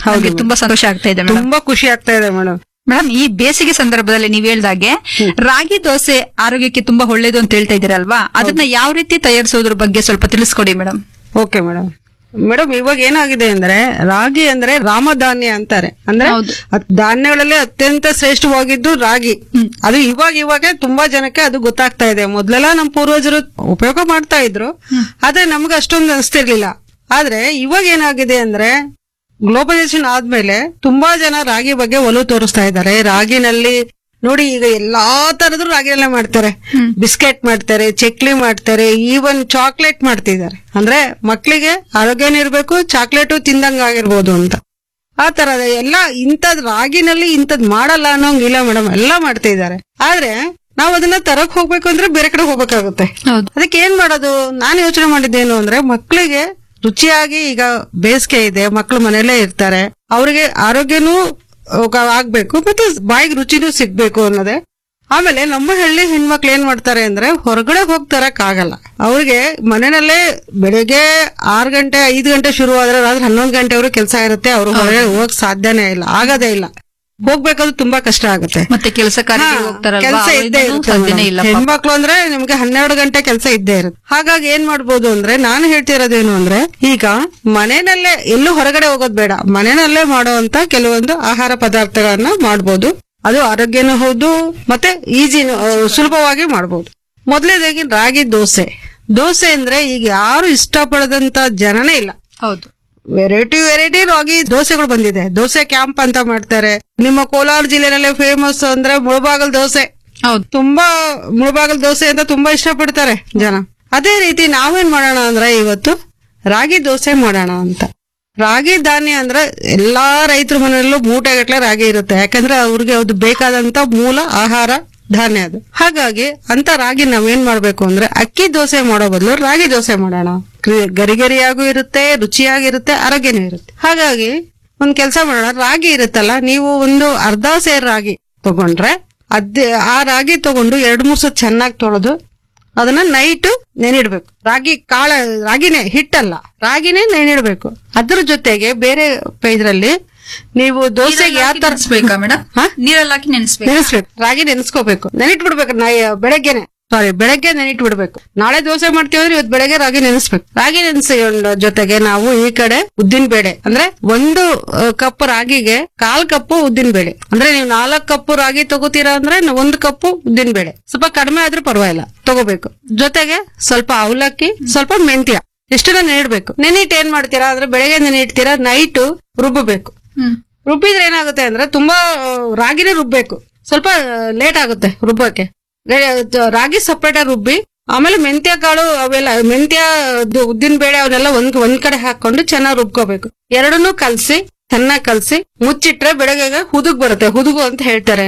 ನಮ್ಗೆ ತುಂಬಾ ಸಂತೋಷ ಆಗ್ತಾ ಇದೆ ಮೇಡಮ್ ತುಂಬಾ ಖುಷಿ ಆಗ್ತಾ ಇದೆ ಮೇಡಮ್ ಮೇಡಮ್ ಈ ಬೇಸಿಗೆ ಸಂದರ್ಭದಲ್ಲಿ ನೀವ್ ಹೇಳ್ದಾಗೆ ರಾಗಿ ದೋಸೆ ಆರೋಗ್ಯಕ್ಕೆ ತುಂಬಾ ಒಳ್ಳೇದು ಅಂತ ಹೇಳ್ತಾ ಇದ್ದೀರಲ್ವಾ ಅದನ್ನ ಯಾವ ರೀತಿ ತಯಾರಿಸೋದ್ರ ಬಗ್ಗೆ ಸ್ವಲ್ಪ ತಿಳಿಸ್ಕೊಡಿ ಮೇಡಮ್ ಓಕೆ ಮೇಡಮ್ ಮೇಡಮ್ ಇವಾಗ ಏನಾಗಿದೆ ಅಂದ್ರೆ ರಾಗಿ ಅಂದ್ರೆ ರಾಮಧಾನ್ಯ ಅಂತಾರೆ ಅಂದ್ರೆ ಹೌದು. ಅತ್- ಧಾನ್ಯಗಳಲ್ಲಿ ಅತ್ಯಂತ ಶ್ರೇಷ್ಠವಾಗಿದ್ದು ರಾಗಿ ಅದು ಇವಾಗ ಇವಾಗ ತುಂಬಾ ಜನಕ್ಕೆ ಅದು ಗೊತ್ತಾಗ್ತಾ ಇದೆ ಮೊದ್ಲೆಲ್ಲ ನಮ್ಮ ಪೂರ್ವಜರು ಉಪಯೋಗ ಮಾಡ್ತಾ ಇದ್ರು ಆದ್ರೆ ನಮ್ಗೆ ಅಷ್ಟೊಂದು ಅನಿಸ್ತಿರ್ಲಿಲ್ಲ ಆದ್ರೆ ಇವಾಗ ಏನಾಗಿದೆ ಅಂದ್ರೆ ಗ್ಲೋಬಲೈಸೇಷನ್ ಆದ್ಮೇಲೆ ತುಂಬಾ ಜನ ರಾಗಿ ಬಗ್ಗೆ ಒಲವು ತೋರಿಸ್ತಾ ಇದ್ದಾರೆ ರಾಗಿನಲ್ಲಿ ನೋಡಿ ಈಗ ಎಲ್ಲಾ ತರದ್ದು ರಾಗಿನಲ್ಲೇ ಮಾಡ್ತಾರೆ ಬಿಸ್ಕೆಟ್ ಮಾಡ್ತಾರೆ ಚಕ್ಲಿ ಮಾಡ್ತಾರೆ ಈವನ್ ಚಾಕ್ಲೇಟ್ ಮಾಡ್ತಿದ್ದಾರೆ ಅಂದ್ರೆ ಮಕ್ಕಳಿಗೆ ಆರೋಗ್ಯನೂ ಇರ್ಬೇಕು ಚಾಕ್ಲೇಟು ತಿಂದಂಗ ಆಗಿರ್ಬೋದು ಅಂತ ಆ ತರದ ಎಲ್ಲ ಇಂಥದ್ ರಾಗಿನಲ್ಲಿ ಇಂಥದ್ ಮಾಡಲ್ಲ ಅನ್ನೋಂಗಿಲ್ಲ ಮೇಡಮ್ ಎಲ್ಲ ಮಾಡ್ತಾ ಇದ್ದಾರೆ ಆದ್ರೆ ನಾವು ಅದನ್ನ ತರಕ್ ಹೋಗ್ಬೇಕು ಅಂದ್ರೆ ಬೇರೆ ಕಡೆ ಹೋಗ್ಬೇಕಾಗುತ್ತೆ ಹೌದು ಅದಕ್ಕೆ ಏನ್ ಮಾಡೋದು ನಾನು ಯೋಚನೆ ಮಾಡಿದ್ದೇನು ಅಂದ್ರೆ ಮಕ್ಕಳಿಗೆ ರುಚಿಯಾಗಿ ಈಗ ಬೇಸಿಗೆ ಇದೆ ಮಕ್ಕಳು ಮನೆಯಲ್ಲೇ ಇರ್ತಾರೆ ಅವರಿಗೆ ಆರೋಗ್ಯನೂ ಅಹ್, ಆಗ್ಬೇಕು ಮತ್ತೆ ಬಾಯಿಗೆ ರುಚಿನೂ ಸಿಗ್ಬೇಕು ಅನ್ನೋದೇ ಆಮೇಲೆ ನಮ್ಮ ಹಳ್ಳಿ ಹೆಣ್ಮಕ್ಳು ಏನ್ ಮಾಡ್ತಾರೆ ಅಂದ್ರೆ ಹೊರಗಡೆ ಹೋಗಿ ತರಕ್ ಆಗಲ್ಲ ಅವ್ರಿಗೆ ಮನೆಯಲ್ಲೇ ಬೆಳಿಗ್ಗೆ ಆರು ಗಂಟೆ ಐದು ಗಂಟೆ ಶುರು ಆದ್ರೆ ರಾತ್ರಿ ಹನ್ನೊಂದು ಗಂಟೆವರೆಗೂ ಕೆಲಸ ಇರುತ್ತೆ ಅವ್ರು ಹೊರಗಡೆ ಹೋಗಕ್ ಸಾಧ್ಯನೇ ಇಲ್ಲ ಆಗದೇ ಇಲ್ಲ ಹೋಗ್ಬೇಕಾದ್ರೂ ತುಂಬಾ ಕಷ್ಟ ಆಗುತ್ತೆ ಮತ್ತೆ ಕೆಲಸ ಕಾರ್ಯಕ್ಕೆ ಹೋಗ್ತಾರಲ್ವಾ ಕೆಲಸ ಇದ್ದೇ ಅವ್ರಿಗೂ ಇರುತ್ತೆ ಸಾಧ್ಯನೇ madam. ಇಲ್ಲ ಪಾಪ. ಹೆಣ್ಮಕ್ಳು ಅಂದ್ರೆ ನಿಮ್ಗೆ ಹನ್ನೆರಡು ಗಂಟೆ ಕೆಲಸ ಇದ್ದೇ ಇರುತ್ತೆ ಹಾಗಾಗಿ ಏನ್ ಮಾಡ್ಬೋದು ಅಂದ್ರೆ ನಾನು ಹೇಳ್ತಿರೋದೇನು ಅಂದ್ರೆ ಈಗ ಮನೆಯಲ್ಲೇ ಎಲ್ಲೂ ಹೊರಗಡೆ ಹೋಗೋದ್ ಬೇಡ ಮನೆಯಲ್ಲೇ ಮಾಡುವಂತ ಕೆಲವೊಂದು ಆಹಾರ ಪದಾರ್ಥಗಳನ್ನ ಮಾಡ್ಬೋದು ಅದು ಆರೋಗ್ಯನೂ ಹೌದು ಮತ್ತೆ ಈಜಿ ಸುಲಭವಾಗಿ ಮಾಡ್ಬೋದು ಮೊದಲನೇದಾಗಿ ರಾಗಿ ದೋಸೆ ದೋಸೆ ಅಂದ್ರೆ ಈಗ ಯಾರು ಇಷ್ಟಪಡದಂತ ಜನನೇ ಇಲ್ಲ ಹೌದು ವೆರೈಟಿ ವೆರೈಟಿ ರಾಗಿ ದೋಸೆಗಳು ಬಂದಿದೆ ದೋಸೆ ಕ್ಯಾಂಪ್ ಅಂತ ಮಾಡ್ತಾರೆ ನಿಮ್ಮ ಕೋಲಾರ ಜಿಲ್ಲೆನಲ್ಲೇ ಫೇಮಸ್ ಅಂದ್ರೆ ಮುಳಬಾಗಲ್ ದೋಸೆ ಹೌದು ತುಂಬಾ ಮುಳಬಾಗಲ್ ದೋಸೆ ಅಂತ ತುಂಬಾ ಇಷ್ಟಪಡ್ತಾರೆ ಜನ ಅದೇ ರೀತಿ ನಾವೇನ್ ಮಾಡೋಣ ಅಂದ್ರೆ ಇವತ್ತು ರಾಗಿ ದೋಸೆ ಮಾಡೋಣ ಅಂತ ರಾಗಿ ಧಾನ್ಯ ಅಂದ್ರೆ ಎಲ್ಲಾ ರೈತರ ಮನೆಯಲ್ಲೂ ಮೂಟೆಗಟ್ಲೆ ರಾಗಿ ಇರುತ್ತೆ ಯಾಕಂದ್ರೆ ಅವ್ರಿಗೆ ಅದು ಬೇಕಾದಂತ ಮೂಲ ಆಹಾರ ಧಾನ್ಯ ಅದು ಹಾಗಾಗಿ ಅಂತ ರಾಗಿ ನಾವೇನ್ ಮಾಡ್ಬೇಕು ಅಂದ್ರೆ ಅಕ್ಕಿ ದೋಸೆ ಮಾಡೋ ಬದಲು ರಾಗಿ ದೋಸೆ ಮಾಡೋಣ ಕ್ರಿ- ಗರಿಗರಿಯಾಗೂ ಇರುತ್ತೆ ರುಚಿಯಾಗಿರುತ್ತೆ ಆರೋಗ್ಯನೂ ಇರುತ್ತೆ ಹಾಗಾಗಿ ಒಂದ್ ಕೆಲಸ ಮಾಡೋಣ ರಾಗಿ ಇರುತ್ತಲ್ಲ ನೀವು ಒಂದು ಅರ್ಧ ಸೇರ್ ರಾಗಿ ತಗೊಂಡ್ರೆ ಅದೇ ಆ ರಾಗಿ ತಗೊಂಡು ಎರಡ್ ಮೂರ್ ಸತ್ ಚೆನ್ನಾಗಿ ತೊಳೆದು ಅದನ್ನ ನೈಟ್ ನೆನಿಡ್ಬೇಕು ರಾಗಿ ಕಾಳ ರಾಗಿನೇ ಹಿಟ್ಟಲ್ಲ ರಾಗಿನೇ ನೆನಿಡ್ಬೇಕು ಅದ್ರ ಜೊತೆಗೆ ಬೇರೆ ಇದ್ರಲ್ಲಿ ನೀವು ದೋಸೆಗೆ ಯಾವ ತರ ನೆನೆಸ್ಬೇಕಾ ಮೇಡಮ್ ಹಾ? ನೀರಲ್ಲಿ ಹಾಕಿ ನೆನೆಸ್ಬೇಕು ನೆನೆಸ್ಬೇಕು ರಾಗಿ ನೆನೆಸ್ಕೋಬೇಕು ನೆನಿಟ್ಬಿಡ್ಬೇಕು ನಾ ಬೆಳಗ್ಗೆನೆ ಸಾರಿ ಬೆಳಗ್ಗೆ ನೆನಿಟ್ಬಿಡ್ಬೇಕು ನಾಳೆ ದೋಸೆ ಮಾಡ್ತೀವಿ ಅಂದ್ರೆ ಇವತ್ತು ಬೆಳಗ್ಗೆ ರಾಗಿ ನೆನೆಸ್ಬೇಕು ರಾಗಿ ನೆನೆಸ್ಕೊಂಡ ಜೊತೆಗೆ ನಾವು ಈ ಕಡೆ ಉದ್ದಿನ ಬೇಳೆ ಅಂದ್ರೆ ಒಂದು ಕಪ್ ರಾಗಿಗೆ ಕಾಲ್ ಕಪ್ಪು ಉದ್ದಿನ ಬೇಳೆ ಅಂದ್ರೆ ನೀವು ನಾಲ್ಕು ಕಪ್ಪು ರಾಗಿ ತಗೋತೀರಾ ಅಂದ್ರೆ ನ- ಒಂದು ಕಪ್ಪು ಉದ್ದಿನ ಬೇಳೆ ಸ್ವಲ್ಪ ಕಡಿಮೆ ಆದ್ರೂ ಪರವಾಗಿಲ್ಲ ತಗೋಬೇಕು ಜೊತೆಗೆ ಸ್ವಲ್ಪ ಅವಲಕ್ಕಿ ಸ್ವಲ್ಪ ಮೆಂತ್ಯ ಎಷ್ಟನ್ನ ನೆನಿಡ್ಬೇಕು ನೆನಿಟ್ ಏನ್ ಮಾಡ್ತೀರಾ ಅಂದ್ರೆ ಬೆಳಗ್ಗೆ ನೆನಿಡ್ತೀರಾ ನೈಟ್ ರುಬ್ಬಬೇಕು ಹ್ಮ್ ರುಬ್ಬಿದ್ರೆ ಏನಾಗುತ್ತೆ ಅಂದ್ರೆ ತುಂಬಾ ಆ, ರಾಗಿನೇ ರುಬ್ಬೇಕು ಸ್ವಲ್ಪ ಲೇಟ್ ಆಗುತ್ತೆ ರುಬ್ಬಕ್ಕೆ ರೇ- ತ- ರಾಗಿ ಸಪ್ರೇಟ್ ಆಗಿ ರುಬ್ಬಿ ಆಮೇಲೆ ಮೆಂತ್ಯ ಕಾಳು ಅವೆಲ್ಲ ಮೆಂತ್ಯ ಉದ್ದಿನ ಬೇಳೆ ಅವನ್ನೆಲ್ಲ ಒಂದ್ ಒಂದ್ ಕಡೆ ಹಾಕೊಂಡು ಚೆನ್ನಾಗಿ ರುಬ್ಕೋಬೇಕು ಎರಡನ್ನೂ ಕಲ್ಸಿ ಚೆನ್ನಾಗಿ ಕಲ್ಸಿ ಮುಚ್ಚಿಟ್ರೆ ಬೆಳಗ್ಗೆ ಹುದುಗ್ ಬರುತ್ತೆ ಹುದುಗು ಅಂತ ಹೇಳ್ತಾರೆ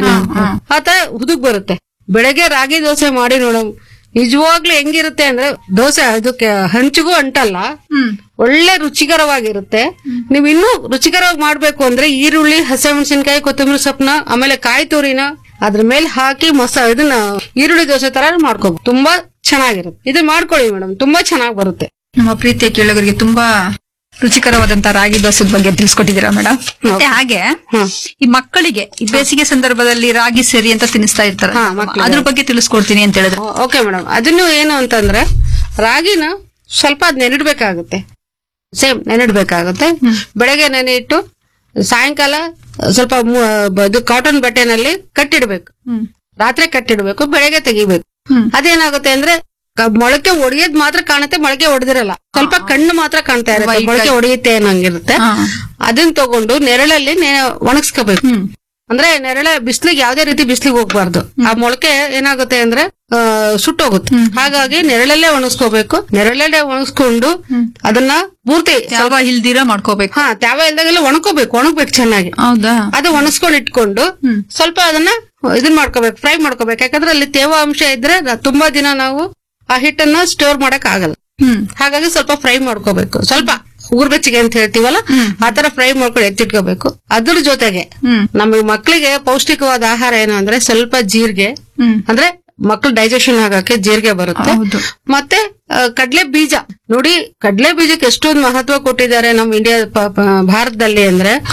ಆತ ಹುದುಗ್ ಬರುತ್ತೆ ಬೆಳಗ್ಗೆ ರಾಗಿ ದೋಸೆ ಮಾಡಿ ನೋಡಮ್ ನಿಜವಾಗ್ಲೂ ಹೆಂಗಿರುತ್ತೆ ಅಂದ್ರೆ ದೋಸೆ ಅದಕ್ಕೆ ಹಂಚಿಗೂ ಅಂಟಲ್ಲ ಹ್ಮ್ ಒಳ್ಳೆ ರುಚಿಕರವಾಗಿರುತ್ತೆ ನೀವು ಇನ್ನೂ ರುಚಿಕರವಾಗಿ ಮಾಡ್ಬೇಕು ಅಂದ್ರೆ ಈರುಳ್ಳಿ ಹಸಿಮೆಣಸಿನಕಾಯಿ ಕೊತ್ತಂಬರಿ ಸೊಪ್ಪನ್ನ ಆಮೇಲೆ ಕಾಯಿ ತುರಿನ ಅದ್ರ ಮೇಲೆ ಹಾಕಿ ಮಸ ಇದನ್ನ ಈರುಳ್ಳಿ ದೋಸೆ ತರ ಮಾಡ್ಕೋಬಹುದು ತುಂಬಾ ಚೆನ್ನಾಗಿರುತ್ತೆ ಇದು ಮಾಡ್ಕೊಳ್ಳಿ ಮೇಡಮ್ ತುಂಬಾ ಚೆನ್ನಾಗಿ ಬರುತ್ತೆ ನಮ್ಮ ಪ್ರೀತಿಯ ಕೇಳುಗರಿಗೆ ತುಂಬಾ ರುಚಿಕರವಾದಂತ ರಾಗಿ ದೋಸೆ ಬಗ್ಗೆ ತಿಳಿಸ್ಕೊಟ್ಟಿದ್ದೀರಾ ಮೇಡಮ್ ಮತ್ತೆ ಹಾಗೆ ಹ್ಮ್. ಈ ಮಕ್ಕಳಿಗೆ ಈ ಬೇಸಿಗೆ ಸಂದರ್ಭದಲ್ಲಿ ರಾಗಿ ಸೇರಿ ಅಂತ ತಿನ್ನಿಸ್ತಾ ಇರ್ತಾರೆ ಹಾ, ಮಕ್ಳಿಗೆ. ಅದ್ರ ಬಗ್ಗೆ ತಿಳಿಸ್ಕೊಡ್ತೀನಿ ಅಂತ ಹೇಳಿದ್ರೆ ಓಕೆ ಮೇಡಮ್ ಅದನ್ನು ಏನು ಅಂತಂದ್ರೆ ರಾಗಿನ ಸ್ವಲ್ಪ ಅದ್ ನೆನಿಡ್ಬೇಕಾಗುತ್ತೆ ಸೇಮ್ ನೆನಿಡ್ಬೇಕಾಗುತ್ತೆ ಬೆಳಗ್ಗೆ ನೆನೆಯಿಟ್ಟು ಸಾಯಂಕಾಲ ಸ್ವಲ್ಪ ಮು- ಇದು ಕಾಟನ್ ಬಟ್ಟೆನಲ್ಲಿ ಕಟ್ಟಿಡ್ಬೇಕು ಹ್ಮ್ ರಾತ್ರಿ ಕಟ್ಟಿಡ್ಬೇಕು ಬೆಳಗ್ಗೆ ತೆಗಿಬೇಕು ಹ್ಮ್. ಅದೇನಾಗುತ್ತೆ ಅಂದ್ರೆ ಕ- ಮೊಳಕೆ ಒಡೆಯೋದ್ ಮಾತ್ರ ಕಾಣುತ್ತೆ ಮೊಳಕೆ ಹೊಡೆದಿರಲ್ಲ ಸ್ವಲ್ಪ ಕಣ್ಣು ಮಾತ್ರ ಕಾಣ್ತಾ ಇರುತ್ತೆ White ಮೊಳಕೆ ಹೊಡೆಯುತ್ತೆ ಅನ್ನಂಗಿರುತ್ತೆ ಹಾ. ಅದನ್ನ ತಗೊಂಡು ನೆರಳಲ್ಲಿ ನೆ- ಒಣಗಿಸ್ಕೋಬೇಕು ಹ್ಮ್ ಅಂದ್ರೆ ನೆರಳೆ ಬಿಸ್ಲಿಗೆ ಯಾವ್ದೇ ರೀತಿ ಬಿಸ್ಲಿಗೆ ಹೋಗ್ಬಾರ್ದು ಆ ಮೊಳಕೆ ಏನಾಗುತ್ತೆ ಅಂದ್ರೆ ಆ, ಸುಟ್ಟೋಗುತ್ತೆ ಹಾಗಾಗಿ ನೆರಳಲ್ಲೇ ಒಣಗಿಸ್ಕೋಬೇಕು ನೆರಳಲ್ಲೇ ಒಣಗಿಸ್ಕೊಂಡು ಅದನ್ನ ಪೂರ್ತಿ ಯಾವ ಇಲ್ದಿರ ಮಾಡ್ಕೋಬೇಕು ಹಾ ತ್ಯಾವ ಇಲ್ದಾಗೆಲ್ಲ ಒಣಕೋಬೇಕು ಒಣಗ್ಬೇಕು ಚೆನ್ನಾಗಿ ಹೌದಾ ಅದು ಒಣಸ್ಕೊಂಡು ಇಟ್ಕೊಂಡು ಹ್ಮ್. ಸ್ವಲ್ಪ ಅದನ್ನ ಇದನ್ ಮಾಡ್ಕೋಬೇಕು ಫ್ರೈ ಮಾಡ್ಕೋಬೇಕು ಯಾಕಂದ್ರೆ ಅಲ್ಲಿ ತೇವಾಂಶ ಇದ್ರೆ ರ- ತುಂಬಾ ದಿನ ನಾವು ಆ ಹಿಟ್ಟನ್ನ ಸ್ಟೋರ್ ಮಾಡಕ್ ಆಗಲ್ಲ ಹ್ಮ್ ಹಾಗಾಗಿ ಸ್ವಲ್ಪ ಫ್ರೈ ಮಾಡ್ಕೋಬೇಕು ಸ್ವಲ್ಪ ಉಗುರ್ ಬೆಚ್ಚಗೆ ಅಂತ ಹೇಳ್ತೀವಲ್ಲ ಆತರ ಫ್ರೈ ಮಾಡ್ಕೊಂಡು ಎತ್ತಿಟ್ಕೋಬೇಕು ಅದ್ರ ಜೊತೆಗೆ ಹ್ಮ್ ನಮ್ಮ ಮಕ್ಕಳಿಗೆ ಪೌಷ್ಟಿಕವಾದ ಆಹಾರ ಏನು ಅಂದ್ರೆ ಸ್ವಲ್ಪ ಜೀರಿಗೆ ಹ್ಮ್ ಅಂದ್ರೆ ಮಕ್ಕಳು ಡೈಜೆಷನ್ ಆಗಕ್ಕೆ ಜೀರಿಗೆ ಬರುತ್ತೆ ಹೌದು ಮತ್ತೆ ಆ, ಕಡ್ಲೆ ಬೀಜ ನೋಡಿ ಕಡ್ಲೆ ಬೀಜಕ್ಕೆ ಎಷ್ಟೊಂದು ಮಹತ್ವ ಕೊಟ್ಟಿದ್ದಾರೆ ನಮ್ಮ ಇಂಡಿಯಾ ಪ- ಪ- ಭಾರತದಲ್ಲಿ ಅಂದ್ರೆ